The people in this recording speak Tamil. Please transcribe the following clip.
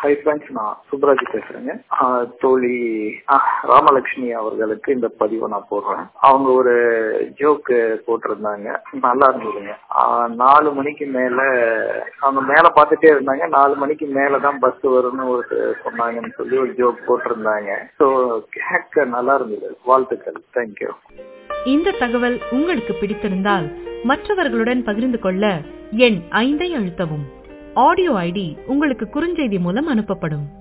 ஹை ஃப்ரெண்ட்ஸ் நான் சுப்ராஜ் பேசுறேங்க ஆஹ் தோழி ஆஹ் ராமலட்சுமி அவர்களுக்கு இந்த பதிவை நான் போடுறேன் அவங்க ஒரு ஜோக்கு போட்டிருந்தாங்க நல்லா இருந்ததுங்க ஆஹ் நாலு மணிக்கு மேல அவங்க மேல பார்த்துட்டே இருந்தாங்க நாலு மணிக்கு மேலதான் பஸ் வரும்னு ஒரு சொன்னாங்கன்னு சொல்லி ஒரு ஜோக் போட்டிருந்தாங்க ஸோ கேட்க நல்லா இருந்தது வாழ்த்துக்கள் தேங்க்யூ இந்த தகவல் உங்களுக்கு பிடித்திருந்தால் மற்றவர்களுடன் பகிர்ந்து கொள்ள எண் ஐந்தை அழுத்தவும் ஆடியோ ஐடி உங்களுக்கு குறுஞ்செய்தி மூலம் அனுப்பப்படும்